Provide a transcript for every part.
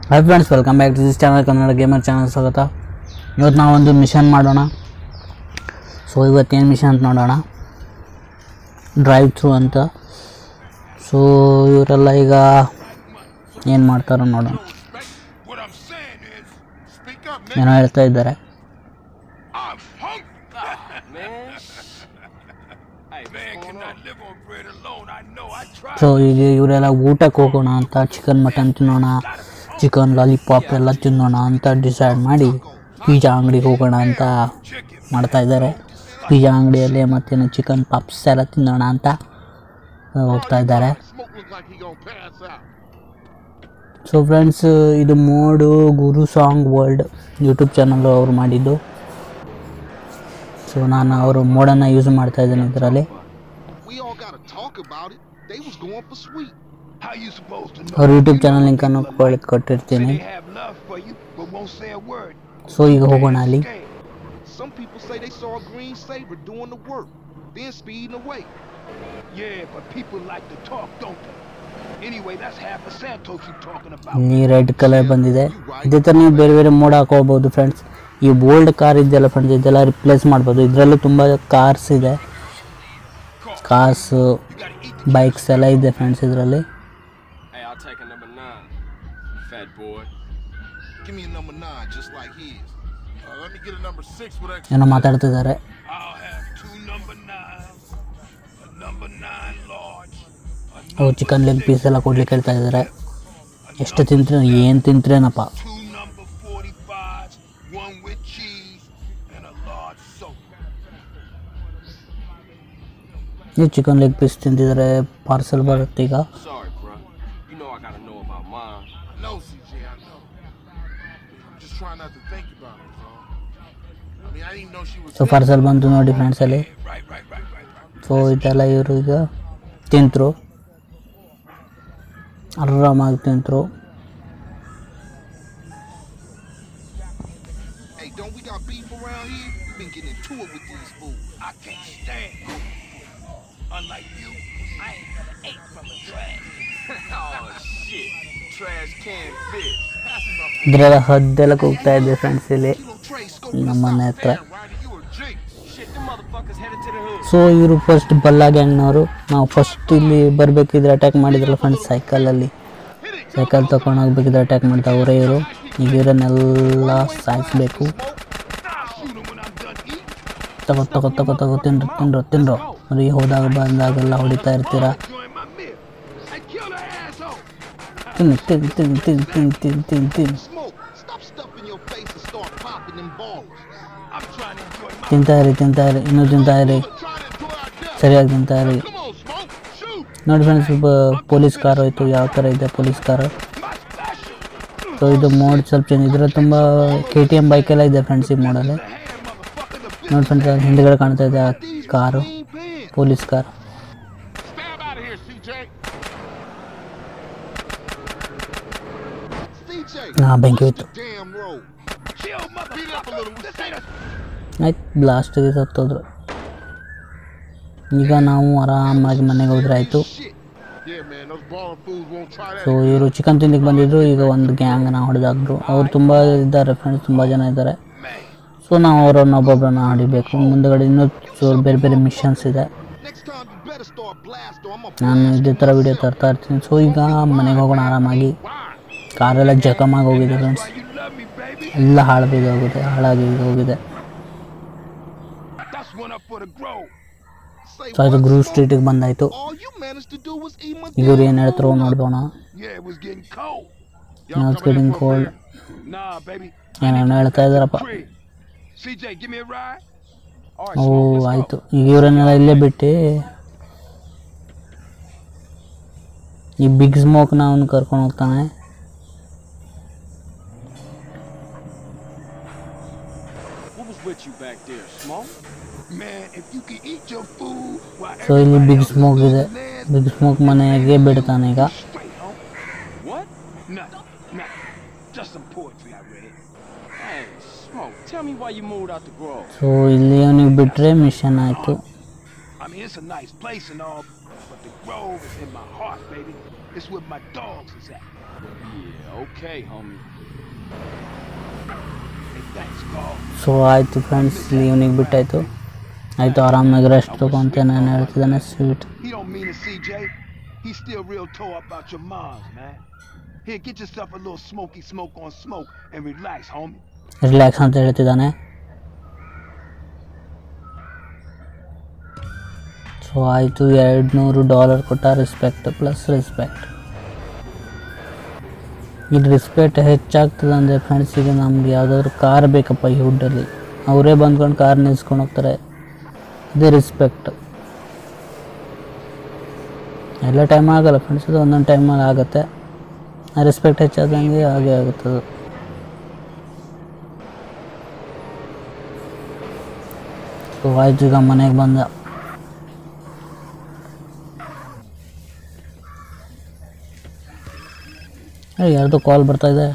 Hi friends welcome back to this channel Kannada gamer channel ಸ್ವಾಗತ ಇವತ್ತು ನಾವೊಂದು ಮಿಷನ್ ಮಾಡೋಣ ಸೊ ಇವತ್ತೇನು ಮಿಷನ್ ಅಂತ ನೋಡೋಣ ಡ್ರೈವ್ ಥ್ರೂ ಅಂತ ಸೊ ಇವರೆಲ್ಲ ಈಗ ಏನು ಮಾಡ್ತಾರೋ ನೋಡೋಣ What I'm saying is, speak up, ಏನೋ nigga. ಹೇಳ್ತಾ ಇದ್ದಾರೆ I'm hungry. man. Hey, Man cannot live on bread alone. I know. I tried. So ಈಗ ಇವರೆಲ್ಲ ಊಟಕ್ಕೆ ಹೋಗೋಣ ಅಂತ ಚಿಕನ್ ಮಟನ್ ತಿನ್ನೋಣ ಚಿಕನ್ ಲಾಲಿಪಾಪ್ ಎಲ್ಲ ತಿನ್ನೋಣ ಅಂತ ಡಿಸೈಡ್ ಮಾಡಿ ಪಿಜ್ಜಾ ಅಂಗಡಿಗೆ ಹೋಗೋಣ ಅಂತ Chicken. ಮಾಡ್ತಾ ಇದ್ದಾರೆ ಪಿಜ್ಜಾ ಅಂಗಡಿಯಲ್ಲಿ ಮತ್ತೇನು ಚಿಕನ್ ಪಪ್ಸ್ ಎಲ್ಲ ತಿನ್ನೋಣ ಅಂತ ಆ, ಹೋಗ್ತಾ ಇದ್ದಾರೆ Smoke look like he gonna pass out. So friends ಇದು ಮೋಡು ಗುರು ಸಾಂಗ್ ವರ್ಲ್ಡ್ ಯೂಟ್ಯೂಬ್ ಚಾನಲ್ ಅವ್ರು ಮಾಡಿದ್ದು ಸೊ ನಾನು ಅವರು ಮೋಡನ್ನು ಯೂಸ್ ಮಾಡ್ತಾ ಇದ್ದೇನೆ ಇದರಲ್ಲಿ We all gotta talk about it. They was going for sweet. How you supposed to know? ಅವ್ರ ಯೂಟ್ಯೂಬ್ ಚಾನಲ್ ಲಿಂಕನ್ನು ಕೊಟ್ಟಿರ್ತೀನಿ They have love for you, but won't say a word. So ಈಗ ಹೋಗೋಣ ಅಲ್ಲಿ Scared. Some people say they saw a green saber doing the work, then speeding away. Yeah, but people like to talk, don't they? Anyway, that's half of Santos you talking about. ಇಲ್ಲಿ red colour ಬಂದಿದೆ ಇದೇ ಥರ ನೀವು ಬೇರೆ ಬೇರೆ mode ಹಾಕೋಬೋದು friends ಈ old car ಇದೆಯಲ್ಲ ಫ್ರೆಂಡ್ಸ್ ಇದೆಲ್ಲ ರಿಪ್ಲೇಸ್ ಮಾಡ್ಬೋದು ಇದರಲ್ಲೂ ತುಂಬ ಕಾರ್ಸ್ ಇದೆ ಕಾರ್ಸು ಬೈಕ್ಸ್ ಎಲ್ಲ ಇದೆ ಫ್ರೆಂಡ್ಸ್ ಇದರಲ್ಲಿ Hey, I'll take a number nine. Fat boy. Give me a number nine, just like his. Uh, let me get a number six with extra. ಏನೋ ಮಾತಾಡ್ತಿದ್ದಾರೆ I'll have two number nines, a number nine large, a ಅವ್ರು chicken leg piece ಎಲ್ಲ ಕೊಡ್ಲಿಕ್ಕೆ ಹೇಳ್ತಾ ಇದ್ದಾರೆ ಎಷ್ಟು ತಿಂತೀರ ಏನು ತಿಂತೀರೇನಪ್ಪ two number 45s, one with cheese, and a large soda. ನೀವು ಚಿಕನ್ ಲೆಗ್ ಪೀಸ್ ತಿಂತಿದ್ದಾರೆ ಪಾರ್ಸಲ್ ಬರುತ್ತೆ ಈಗ Sorry, bro. You know I gotta know about mine. I know, CJ, I know. I'm just trying not to think about it, bro. I mean, I didn't even know she was. So parcel ಬಂತು ನೋಡಿ ಫ್ರೆಂಡ್ಸಲ್ಲಿ Right, right, right, right, right. So ಇದೆಲ್ಲ ಇವರು ಈಗ ತಿಂತರು ಆರಾಮಾಗಿ ತಿಂತರು Hey, don't we got beef around here? We been getting into it with these fools. I can't stand you. Unlike you, I ain't never ate from a trash. oh, shit. Trash can fish. ಇದರೆಲ್ಲ ಹದ್ದೆಲ್ಲ ಹೋಗ್ತಾ ಇದೆ friends ಇಲ್ಲಿ Kilo Trey scope ನಮ್ಮ ಮನೆ ಹತ್ರ Ryder, you a G. Shit, them motherfuckers headed to the hood. So ಇವರು first Ballas ಗ್ಯಾಂಗ್ನವರು ನಾವು first ಇಲ್ಲಿ ಬರಬೇಕಿದ್ರೆ ಅಟ್ಯಾಕ್ ಮಾಡಿದ್ರಲ್ಲ ಫ್ರೆಂಡ್ಸ್ ಸೈಕಲಲ್ಲಿ ಸೈಕಲ್ ತಗೊಂಡು ಹೋಗ್ಬೇಕಿದ್ರೆ ಅಟ್ಯಾಕ್ ಮಾಡ್ತಾ ಅವರೇ ಇವರು ಈಗ ಇವರನ್ನೆಲ್ಲ ಸಾಯಿಸ್ಬೇಕು I'll shoot him when I'm done eating. ತಗೋ ತಗೋ ತಗೋ ತಗೋ ತಿನ್ರು ತಿನ್ರು ತಿನ್ರು ಮರಿ ಹೋದಾಗ ಬಂದಾಗೆಲ್ಲ ಹೊಡಿತಾ ಇರ್ತೀರಾ Join my meal. Hey, kill the asshole. ತಿನ್ನು ತಿನ್ನು ತಿನ್ನು ತಿನ್ನು ತಿನ್ನು ತಿನ್ನು ತಿನ್ನು ತಿನ್ನು Smoke, stop stuffing your face and start popping them balls. I'm trying to enjoy my. ತಿಂತಾ ಇರಿ ತಿಂತಾ ಇರಿ ಇನ್ನೂ ತಿಂತಾ ಇರಿ Trying to enjoy our death. ಸರಿಯಾಗಿ ತಿಂತಾ ಇರಿ Come on, smoke. Shoot. ನೋಡಿ ಫ್ರೆಂಡ್ಸ್ ಸ್ವಲ್ಪ ಪೊಲೀಸ್ ಕಾರ್ ಹೋಯ್ತು ಯಾವ ಥರ ಇದೆ police car My special. So ಇದು ಮೋಡ್ ಸ್ವಲ್ಪ ಚೇಂಜ್ ಇದ್ರೆ ತುಂಬ ಕೆ ಟಿ ಎಮ್ ಬೈಕೆಲ್ಲ ಇದೆ ಫ್ರೆಂಡ್ಸ್ ಈ ಮೋಡಲ್ಲಿ The hand motherfucker, the bitch. ನೋಡಿ ಫ್ರೆಂಡ್ಸ್ ಹಿಂದ್ಗಡೆ ಕಾಣ್ತಾ ಇದೆ ಆ car Clean pants. Police car Stab out of here, CJ. CJ, ಹಾಂ ಬೆಂಕಿ ಹೋಯ್ತು damn road. Chill, motherfucker. This ain't a. ಆಯ್ತು ಬ್ಲಾಸ್ಟಿಗೆ ಸತ್ತೋದ್ರು ಈಗ ನಾವು ಆರಾಮಾಗಿ ಮನೆಗೆ ಹೋದ್ರೆ ಆಯಿತು Shit. Yeah, man, those balling fools won't try that. So ಇವರು ಚಿಕನ್ ತಿಂದಿಗೆ ಬಂದಿದ್ರು ಈಗ ಒಂದು ಗ್ಯಾಂಗ್ನ ಹೊಡೆದಾಕ್ರು ಅವ್ರು ತುಂಬ ಇದ್ದಾರೆ ಫ್ರೆಂಡ್ಸ್ ತುಂಬ ಜನ ಇದ್ದಾರೆ ಸೊ ನಾವು ಅವರನ್ನ ಒಬ್ಬೊಬ್ಬರನ್ನ ಹೊಡಿಬೇಕು ಮುಂದಗಡೆ ಇನ್ನೂ ಚೂರು ಬೇರೆ ಬೇರೆ ಮಿಷನ್ಸ್ ಇದೆ Next time you better start blast or I'm gonna ನಾನು ಇದೇ ಥರ ವಿಡಿಯೋ ತರ್ತಾ ಇರ್ತೀನಿ ಸೊ ಈಗ ಮನೆಗೆ ಹೋಗೋಣ ಆರಾಮಾಗಿ ಕಾರೆಲ್ಲ ಜಖಮಾಗಿ ಹೋಗಿದೆ friends You love me, baby. ಎಲ್ಲ ಹಾಳು ಬಿದ್ದು ಹೋಗಿದೆ ಹಾಳಾಗಿ ಹೋಗಿದೆ That's one up for the grove. say so ಅದು Grove ಸ್ಟ್ರೀಟಿಗೆ ಬಂದಾಯಿತು all you managed to do was eat my ಈಗ ಇವ್ರು ಏನು ಹೇಳ್ತಾರೋ ನೋಡ್ಬೋಣ Yeah, it was getting cold. Now it's getting cold. Nah, baby. ಏನೇನೋ ಹೇಳ್ತಾ ಇದ್ದಾರಪ್ಪ Crib. CJ, give me a ride. All right, O smoke, let's go. ಆಯಿತು ಈಗ ಇವರನ್ನೆಲ್ಲ ಇಲ್ಲೇ ಬಿಟ್ಟು ಈ ಬಿಗ್ ಸ್ಮೋಕ್ನ ಅವನು ಕರ್ಕೊಂಡು ಹೋಗ್ತಾನೆ What was with you back there, Smoke? Man, if you can eat your food while so ಇಲ್ಲಿ ಬಿಗ್ everybody ಸ್ಮೋಕ್ else ಇದೆ is land, ಬಿಗ್ ಸ್ಮೋಕ್ ಮನೆಗೆ ಬಿಡ್ತಾನೆ ಈಗ straight, huh? What? Nothing, nothing. Just some poetry I read. Hey, Smoke, tell me why you moved out the grove. So ಇಲ್ಲಿ ಅವನಿಗೆ ಬಿಟ್ಟರೆ mission ಆಯಿತು I I mean, it's a nice place and all, but the Grove is in my heart, baby. It's where my dogs is at. Yeah, okay, homie. Hey, thanks, Carl. So ಆಯಿತು friends evening ಬಿಟ್ಟಾಯಿತು ಆಯಿತು ಆರಾಮಾಗಿ rest ತಗೊಂತ ನಾನು ಹೇಳ್ತಿದ್ದಾನೆ Sweet He don't mean it, CJ. He's still real tore up about your moms, man. Here, get yourself a little smoky smoke on smoke and relax, homie. Relax ಅಂತ ಹೇಳ್ತಿದ್ದಾನೆ so ಆಯಿತು ಎರಡು ನೂರು ಡಾಲರ್ ಕೊಟ್ಟ respect plus respect ಈಗ respect ಹೆಚ್ಚಾಗ್ತದೆ ಅಂದರೆ friends ಈಗ ನಮ್ಗೆ ಯಾವುದಾದ್ರು ಕಾರ್ ಬೇಕಪ್ಪ ಈ ಹುಡ್ಡಲ್ಲಿ ಅವರೇ ಬಂದ್ಕೊಂಡು ಕಾರ್ ನಿಲ್ಸ್ಕೊಂಡು ಹೋಗ್ತಾರೆ ಇದೇ ರೆಸ್ಪೆಕ್ಟ್ ಎಲ್ಲ ಟೈಮ್ ಆಗಲ್ಲ ಫ್ರೆಂಡ್ಸ್ ಅದು ಒಂದೊಂದು ಟೈಮಲ್ಲಿ ಆಗುತ್ತೆ ರೆಸ್ಪೆಕ್ಟ್ ಹೆಚ್ಚಾದಂಗೆ ಹಾಗೆ ಆಗುತ್ತದೆ ಸೊ ಆಯ್ತು ಈಗ ಮನೆಗೆ ಬಂದ ಏ, ಯಾರ್ದೋ ಕಾಲ್ ಬರ್ತಾ ಇದೆ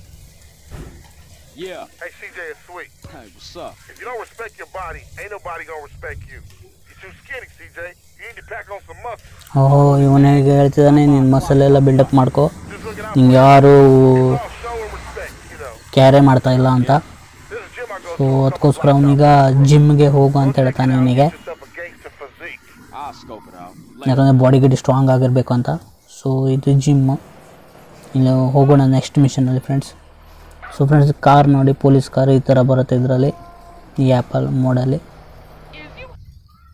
Yeah. Hey, CJ, it's sweet. Hey, what's up? If you don't respect your body, ain't nobody gonna respect you. You're too skinny, CJ. You need to pack on some muscle. ಓಹೋ ಇವನಿಗೆ ಹೇಳ್ತಿದ್ದಾನೆ ನಿನ್ನ ಮಸಲೆಲ್ಲ ಬಿಲ್ಡಪ್ ಮಾಡ್ಕೊ Just looking out ನಿಂಗೆ ಯಾರು for show and respect, you know. ಕ್ಯಾರೆ ಮಾಡ್ತಾ ಇಲ್ಲ ಅಂತ This is gym I go so to. ಅದಕ್ಕೋಸ್ಕರ ಅವನೀಗ ಜಿಮ್ಗೆ ಹೋಗು ಅಂತ ಹೇಳ್ತಾನೆ ಇವನಿಗೆ Get yourself a gangster physique. I'll scope it out. ಯಾಕಂದರೆ ಬಾಡಿ ಗಿಡಿ ಸ್ಟ್ರಾಂಗ್ ಆಗಿರಬೇಕು ಅಂತ ಸೊ ಇದು ಜಿಮ್ಮು ಇಲ್ಲಿ ಹೋಗೋಣ ನೆಕ್ಸ್ಟ್ ಮಿಷನಲ್ಲಿ ಫ್ರೆಂಡ್ಸ್ ಸೊ ಫ್ರೆಂಡ್ಸ್ ಕಾರ್ ನೋಡಿ ಪೊಲೀಸ್ ಕಾರ್ ಈ ಥರ ಬರುತ್ತೆ ಇದರಲ್ಲಿ ಈ ಆ್ಯಪಲ್ ಮೋಡಲ್ಲಿ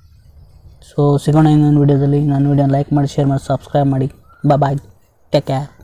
ಸೊ ಸಿಗೋಣ ಇನ್ನೊಂದು ವೀಡಿಯೋದಲ್ಲಿ ನನ್ನ ವೀಡಿಯೋ ಲೈಕ್ ಮಾಡಿ ಶೇರ್ ಮಾಡಿ ಸಬ್ಸ್ಕ್ರೈಬ್ ಮಾಡಿ ಬಾಯ್ ಟೇಕ್ ಕೇರ್